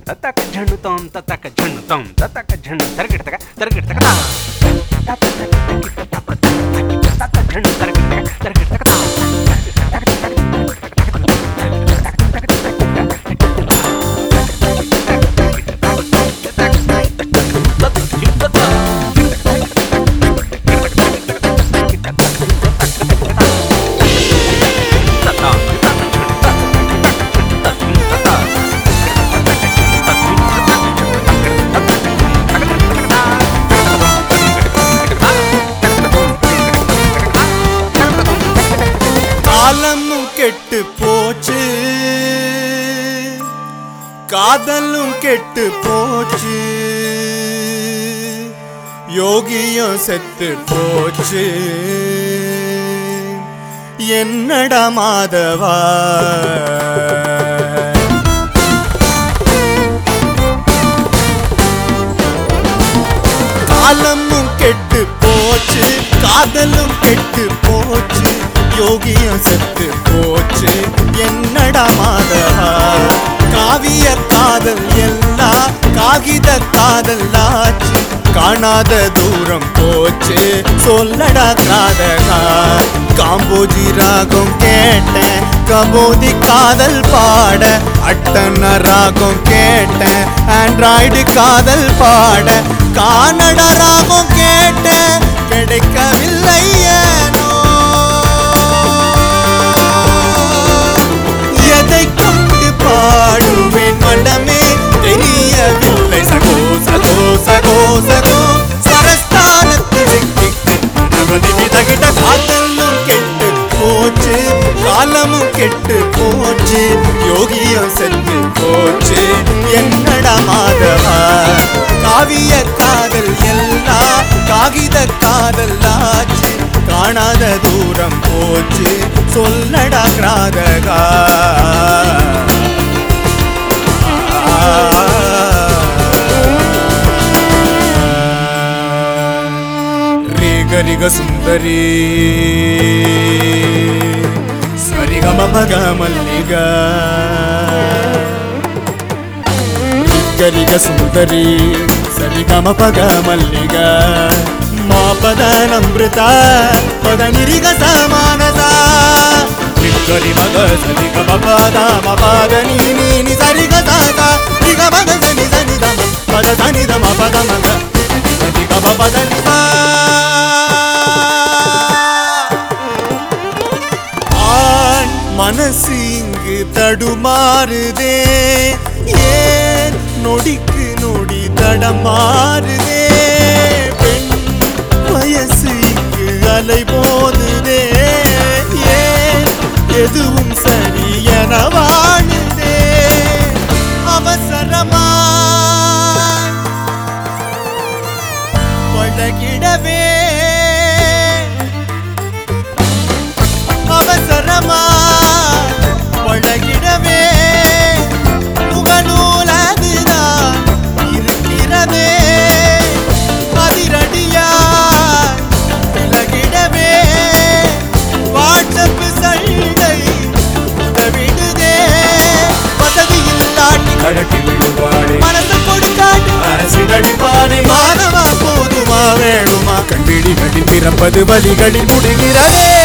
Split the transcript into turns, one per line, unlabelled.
తతక జణుతం తతక జణుతం తతక జణు తరగిడతక తరగిడతక తా తతక తతక తతక జణు తరగిడతక తరగిడతక తా
காலமும் கெட்டு போச்சு காதலும் கெட்டு போச்சு யோகியும் செத்து போச்சு என்னடா மாதவா காலமும் கெட்டு போச்சு காதலும் கெட்டு போச்சு யோகியும் செத்து போச்சு என்னடா மாதவா காவிய காதல் எல்லாம் காகித காதல் ஆச்சு காணாத தூரம் போச்சு சொல்லடா காதகா காம்போஜி ராகம் கேட்டேன் கபோதி காதல் பாட அட்டன ராகம் கேட்டேன் ஆண்ட்ராய்டு காதல் பாட கானட ராகம் கேட்டேன் கிடைக்கவில்லை ஏனோ எதை கொண்டு பாடுவேன் மனமே தெரியவில்லை சகோ சகோ சகோ சகோ சரஸ்தானத்தில் தகிட்ட காதலும் கெட்டு போச்சு காலமும் கெட்டு போச்சு யோகியும் செத்து போச்சு என்னடா மாதவா காவிய காதல் எல்லாம் காகித காதல் ஆச்சு காணாத தூரம் போச்சு சொல்லடா கிராதகா ರೇಗರಿಗ ಸುಂದರಿ ಸರಿಗಮ ಮಗ ಮಲ್ಲಿಗ ರಿಗರಿಗ ಸುಂದರಿ ಸರಿಗಮ ಪಗ ಮಲ್ಲಿಗ ಮಾ ಪದ ನಮೃತ ಪದ ನಿರಿಗ ಸಮಾನದ ರಿಗರಿ ಮಗ ಸರಿಗಮ ಪದ ಮ ಪದ ನೀ ನೀ ನಿ ಸರಿಗ ಸಾಸ ರಿಗ ಮಗ ಸನಿ ಸನಿ ದಮ ಪದ ಸನಿ ದಮ ಪದ ಮಗ ಸರಿಗ ಮ ಪದ ನಿ ಸ. ஆண் மனசு இங்கு தடுமாறுதே ஏன் நொடிக்கு நொடி தடமாறுதே பெண் வயசு இங்கு அலை போதுதே ஏன் எதுவும் சரியென வாழுதே அவசரமா பழகிடவே அவசரமா பழகிடவே முகநூலதுதான் இருக்கிறதே அதிரடியா விலகிடவே வாட்ஸ்அப் சண்டை உதவிடுதே வசதி இல்லாட்டி
கடட்டி விடுவாளே
மனசு கொடுக்காட்டி
அரசிடடிப்பானே
மானவா போதுமா வேணுமா
கண்பிடிகளில் பிறப்பது வழிகளில் முடிகிறதே